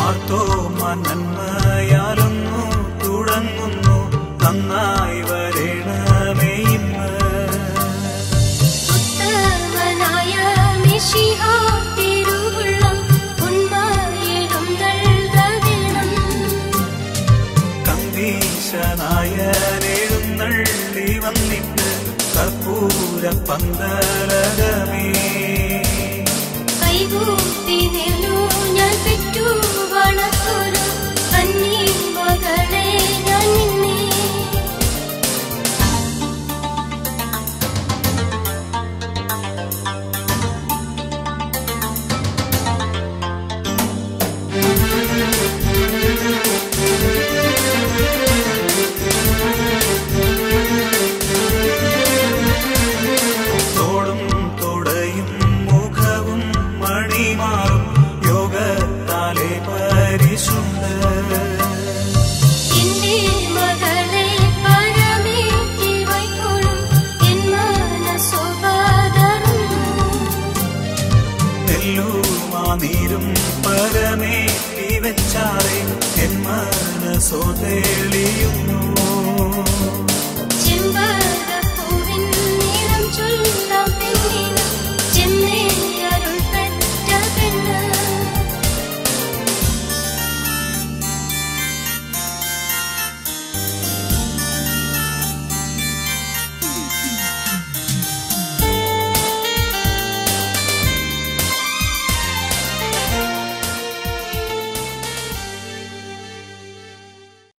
Marto നന്മയാലൊന്നു തുടങ്ങുന്നു നന്നായി വരണമേ ഇന്ന് ഉത്തമനായ മിശിഹ തിരുവുള്ളം ഉന്മായിടും നൽകണം കമ്പീശനായനെഴുന്നള്ളി വന്നിട്ട് കർപ്പൂര പന്തലകമേ കൈകൂപ്പി നിന്നു ഞാൻ പെറ്റു വളർത്തൊരു കന്നി മകളെ ഞാൻ നിന്നെ തോളും തുടയും മുഖവും മണിമാറും യോഗത്താലെ പരിശുദ്ധ എന്റെ മകളെ പരമേറ്റി വയ്ക്കൊള്ളും എൻ മനസ്സുപതറുന്നു നെല്ലുമാനീരും പരമേറ്റി വെച്ചാറേ എൻ മനസ്സോ തേടുന്നു